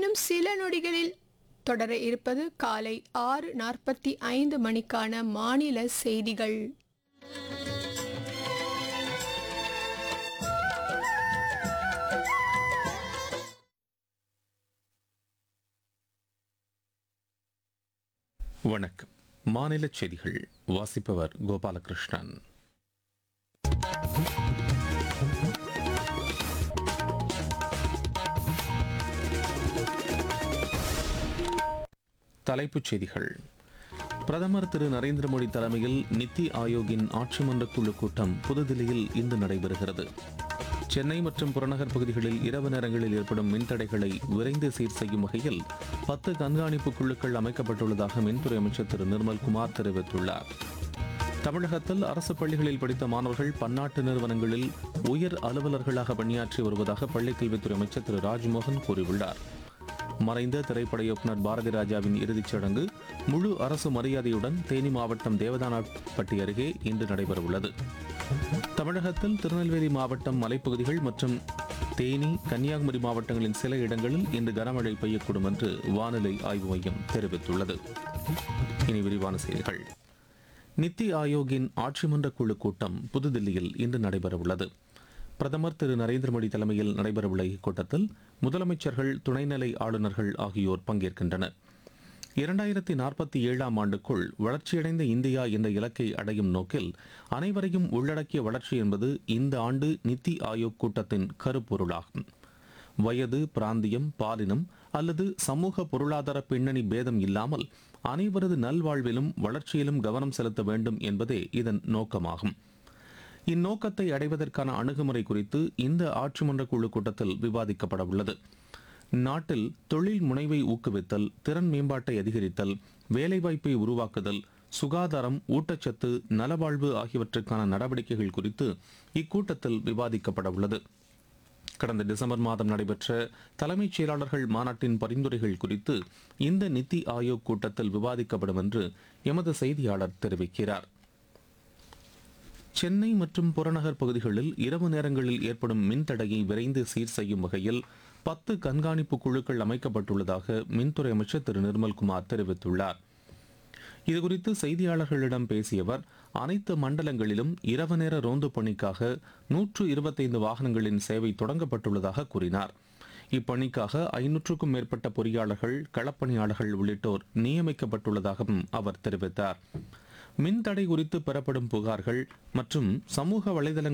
இன்னும் சில நொடிகளில் தொடர இருப்பது காலை ஆறு நாற்பத்தி ஐந்து மணிக்கான மாநில செய்திகள் வணக்கம் மாநில செய்திகள் வாசிப்பவர் கோபாலகிருஷ்ணன் தலைப்புச் செய்திகள் பிரதமர் திரு நரேந்திர மோடி தலைமையில் நித்தி ஆயோக்கின் ஆட்சி மன்ற குழு கூட்டம் புதுதில்லியில் இன்று நடைபெறுகிறது சென்னை மற்றும் புறநகர் பகுதிகளில் இரவு நேரங்களில் ஏற்படும் மின்தடைகளை விரைந்து சீர் செய்யும் வகையில் பத்து கண்காணிப்பு குழுக்கள் அமைக்கப்பட்டுள்ளதாக மின்துறை அமைச்சர் திரு நிர்மல்குமார் தெரிவித்துள்ளார் தமிழகத்தில் அரசு பள்ளிகளில் படித்த மாணவர்கள் பன்னாட்டு நிறுவனங்களில் உயர் அலுவலர்களாக பணியாற்றி வருவதாக பள்ளிக்கல்வித்துறை அமைச்சர் திரு ராஜ்மோகன் கூறியுள்ளார் மறைந்த திரைப்பட இயக்குனர் பாரதி ராஜாவின் இறுதிச் சடங்கு முழு அரசு மரியாதையுடன் தேனி மாவட்டம் தேவதானப்பட்டி அருகே இன்று நடைபெறவுள்ளது தமிழகத்தில் திருநெல்வேலி மாவட்டம் மலைப்பகுதிகள் மற்றும் தேனி கன்னியாகுமரி மாவட்டங்களின் சில இடங்களில் இன்று கனமழை பெய்யக்கூடும் என்று வானிலை ஆய்வு மையம் தெரிவித்துள்ளது இனி விரிவான செய்திகள் நித்தி ஆயோக்கின் ஆட்சிமன்ற குழு கூட்டம் புதுதில்லியில் இன்று நடைபெறவுள்ளது பிரதமர் திரு நரேந்திர மோடி தலைமையில் நடைபெறவுள்ள இக்கூட்டத்தில் முதலமைச்சர்கள் துணைநிலை ஆளுநர்கள் ஆகியோர் பங்கேற்கின்றனர் இரண்டாயிரத்தி நாற்பத்தி ஏழாம் ஆண்டுக்குள் வளர்ச்சியடைந்த இந்தியா என்ற இலக்கை அடையும் நோக்கில் அனைவரையும் உள்ளடக்கிய வளர்ச்சி என்பது இந்த ஆண்டு நித்தி ஆயோக் கூட்டத்தின் கருப்பொருளாகும் வயது பிராந்தியம் பாலினம் அல்லது சமூக பொருளாதார பின்னணி பேதம் இல்லாமல் அனைவரது நல்வாழ்விலும் வளர்ச்சியிலும் கவனம் செலுத்த வேண்டும் என்பதே இதன் நோக்கமாகும் இந்நோக்கத்தை அடைவதற்கான அணுகுமுறை குறித்து இந்த ஆட்சிமன்ற குழு கூட்டத்தில் விவாதிக்கப்பட உள்ளது நாட்டில் தொழில் முனைவை ஊக்குவித்தல் திறன் மேம்பாட்டை அதிகரித்தல் வேலைவாய்ப்பை உருவாக்குதல் சுகாதாரம் ஊட்டச்சத்து நலவாழ்வு ஆகியவற்றுக்கான நடவடிக்கைகள் குறித்து இக்கூட்டத்தில் விவாதிக்கப்பட உள்ளது கடந்த டிசம்பர் மாதம் நடைபெற்ற தலைமைச் செயலாளர்கள் மாநாட்டின் பரிந்துரைகள் குறித்து இந்த நித்தி ஆயோக் கூட்டத்தில் விவாதிக்கப்படும் என்று எமது செய்தியாளர் தெரிவிக்கிறார் சென்னை மற்றும் புறநகர் பகுதிகளில் இரவு நேரங்களில் ஏற்படும் மின்தடையை விரைந்து சீர் செய்யும் வகையில் பத்து கண்காணிப்பு குழுக்கள் அமைக்கப்பட்டுள்ளதாக மின்துறை அமைச்சர் திரு நிர்மல்குமார் தெரிவித்துள்ளார் இதுகுறித்து செய்தியாளர்களிடம் பேசிய அவர் அனைத்து மண்டலங்களிலும் இரவு நேர ரோந்து பணிக்காக நூற்று இருபத்தைந்து வாகனங்களின் சேவை தொடங்கப்பட்டுள்ளதாக கூறினார் இப்பணிக்காக ஐநூற்றுக்கும் மேற்பட்ட பொறியாளர்கள் களப்பணியாளர்கள் உள்ளிட்டோர் நியமிக்கப்பட்டுள்ளதாகவும் அவர் தெரிவித்தார் மின்தடை குறித்து பெறப்படும் புகார்கள் மற்றும் சமூக வலைதளங்கள்